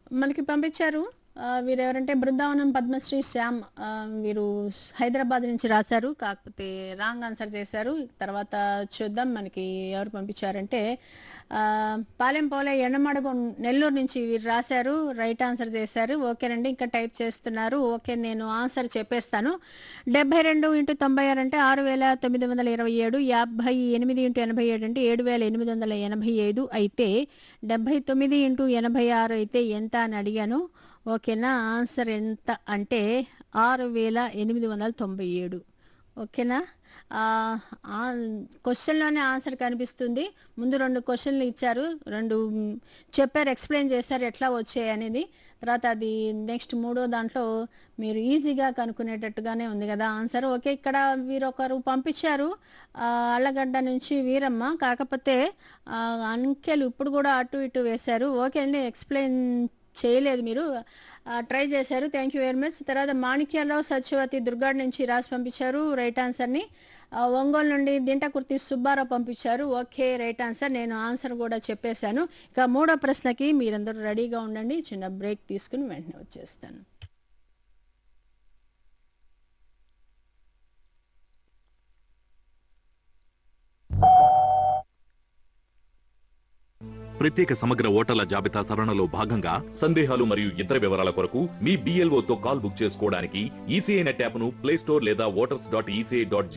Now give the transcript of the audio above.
మనకి పంపించారు ఆ, వీరు ఎవరంటే బృందావనం పద్మశ్రీ శ్యామ్ ఆ, వీరు హైదరాబాద్ నుంచి రాశారు కాకపోతే రాంగ్ ఆన్సర్ చేశారు తర్వాత చూద్దాం మనకి ఎవరు పంపించారంటే ఆ, పాలెం పోలే ఎండమడుగు నెల్లూరు నుంచి వీరు రాశారు రైట్ ఆన్సర్ చేశారు ఓకేనండి ఇంకా టైప్ చేస్తున్నారు ఓకే నేను ఆన్సర్ చెప్పేస్తాను డెబ్బై రెండు ఇంటూ తొంభై ఆరు అంటే ఆరు వేల తొమ్మిది వందల ఇరవై ఏడు యాభై ఎనిమిది ఇంటూ ఎనభై ఏడు అంటే ఏడు వేల ఎనిమిది వందల ఎనభై ఐదు అయితే డెబ్బై తొమ్మిది ఇంటూ ఎనభై ఆరు అయితే ఎంత అని అడిగాను ఓకేనా ఆన్సర్ ఎంత అంటే ఆరు వేల ఎనిమిది వందల తొంభై ఏడు ఓకేనా క్వశ్చన్లోనే ఆన్సర్ కనిపిస్తుంది ముందు రెండు క్వశ్చన్లు ఇచ్చారు రెండు మ్, చెప్పారు ఎక్స్ప్లెయిన్ చేశారు ఎట్లా వచ్చాయి అనేది తర్వాత అది నెక్స్ట్ మూడో దాంట్లో మీరు ఈజీగా కనుక్కునేటట్టుగానే ఉంది కదా ఆన్సర్ ఓకే ఇక్కడ వీరొకరు పంపించారు ఆ, అల్లగడ్డ నుంచి వీరమ్మ కాకపోతే ఆ, అంకెలు ఇప్పుడు కూడా అటు ఇటు వేశారు ఓకే అండి ఎక్స్ప్లెయిన్ చేయలేదు మీరు ట్రై చేశారు థ్యాంక్ యూ వెరీ మచ్ తర్వాత మాణిక్యాలరావు సత్యవతి దుర్గాడ్ నుంచి రాసి పంపించారు రైట్ ఆన్సర్ని ఆ, ఒంగోలు నుండి దింటకుర్తి సుబ్బారావు పంపించారు ఓకే రైట్ ఆన్సర్ నేను ఆన్సర్ కూడా చెప్పేశాను ఇక మూడో ప్రశ్నకి మీరందరూ రెడీగా ఉండండి చిన్న బ్రేక్ తీసుకుని వెంటనే వచ్చేస్తాను ప్రత్యేక సమగ్ర ఓటర్ల జాబితా సవరణలో భాగంగా సందేహాలు మరియు ఇతర వివరాల కొరకు మీ BLO తో కాల్ బుక్ చేసుకోవడానికి ఈసీఐ నెట్ యాప్ ను ప్లే స్టోర్ లేదా ఓటర్స్ డాట్ ఈసీఐ డాట్